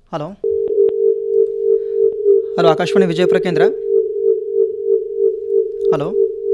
Hello hello Akashvani Vijayapura ಕೇಂದ್ರ hello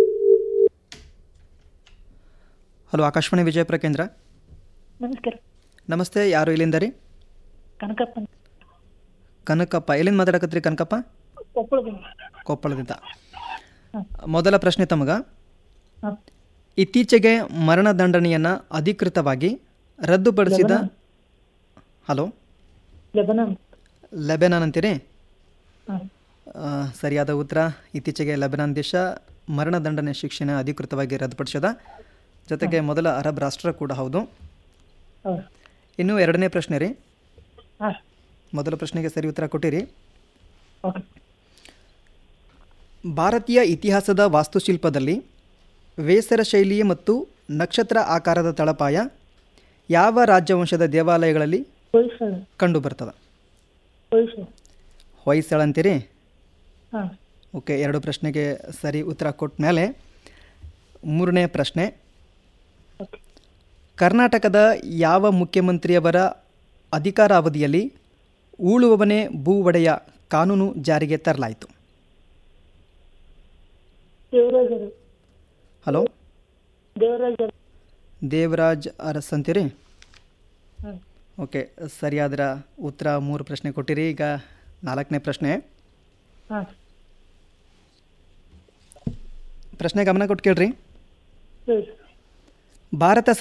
hello Akashvani Vijayapura ಕೇಂದ್ರ ನಮಸ್ಕಾರ ನಮಸ್ತೆ ಯಾರು ಇಲ್ಲಿಂದ ರೀ ಕನಕಪ್ಪ ಕನಕಪ್ಪ ಎಲ್ಲಿಂದ ಮಾತಾಡಕತ್ರಿ ಕನಕಪ್ಪ ಕೊಪ್ಪಳದಿಂದ ಕೊಪ್ಪಳದಿಂದ ಹಾಂ. ಮೊದಲ ಪ್ರಶ್ನೆ ತಮಗ ಹಾಂ ಇತ್ತೀಚೆಗೆ ಮರಣದಂಡನೆಯನ್ನು ಅಧಿಕೃತವಾಗಿ ರದ್ದುಪಡಿಸಿದ ಲೆಬನಾನ್. ಹಲೋ ಲೆಬನಾನ್ ಲೆಬೆನಾನ್ ಅಂತೀರಿ ಹಾಂ ಆ, ಸರಿಯಾದ ಉತ್ತರ ಇತ್ತೀಚೆಗೆ ಲೆಬನಾನ್ ದೇಶ ಮರಣದಂಡನೆ ಶಿಕ್ಷೆನ ಅಧಿಕೃತವಾಗಿ ರದ್ದುಪಡಿಸಿದ ಜೊತೆಗೆ ಮೊದಲ ಅರಬ್ ರಾಷ್ಟ್ರ ಕೂಡ ಹೌದು ಹೌದು ಇನ್ನು ಎರಡನೇ ಪ್ರಶ್ನೆ ರೀ ಹಾಂ ಮೊದಲ ಪ್ರಶ್ನೆಗೆ ಸರಿ ಉತ್ತರ ಕೊಟ್ಟಿರಿ ಓಕೆ ಭಾರತೀಯ ಇತಿಹಾಸದ ವಾಸ್ತುಶಿಲ್ಪದಲ್ಲಿ ವೇಸರ ಶೈಲಿ ಮತ್ತು ನಕ್ಷತ್ರ ಆಕಾರದ ತಳಪಾಯ ಯಾವ ರಾಜ್ಯವಂಶದ ದೇವಾಲಯಗಳಲ್ಲಿ ಹೊಯ್ಸಳ ಕಂಡುಬರ್ತದೆ ಹೊಯ್ಸಳ ಹೊಯ್ಸಳ ಅಂತೀರಿ ಹಾಂ ಓಕೆ ಎರಡು ಪ್ರಶ್ನೆಗೆ ಸರಿ ಉತ್ತರ ಕೊಟ್ಟ ಮೇಲೆ ಮೂರನೇ ಪ್ರಶ್ನೆ ಓಕೆ ಕರ್ನಾಟಕದ ಯಾವ ಮುಖ್ಯಮಂತ್ರಿಯವರ ಅಧಿಕಾರಾವಧಿಯಲ್ಲಿ ಉಳುವವನೇ ಭೂ ಒಡೆಯ ಕಾನೂನು ಜಾರಿಗೆ ತರಲಾಯಿತು ದೇವರಾಜ ಅರಸ್. ಹಲೋ ದೇವರಾಜ ಅರಸ್. ದೇವರಾಜ್ ಅರಸ್ ಅಂತೀರಿ ಹಾಂ ಓಕೆ ಸರಿಯಾದ್ರ ಉತ್ತರ ಮೂರು ಪ್ರಶ್ನೆ ಕೊಟ್ಟಿರಿ ಈಗ ನಾಲ್ಕನೇ ಪ್ರಶ್ನೆ ಹಾಂ ಪ್ರಶ್ನೆ ಗಮನ ಕೊಟ್ಟು ಕೇಳ್ರಿ ಹೇಳಿ ಭಾರತ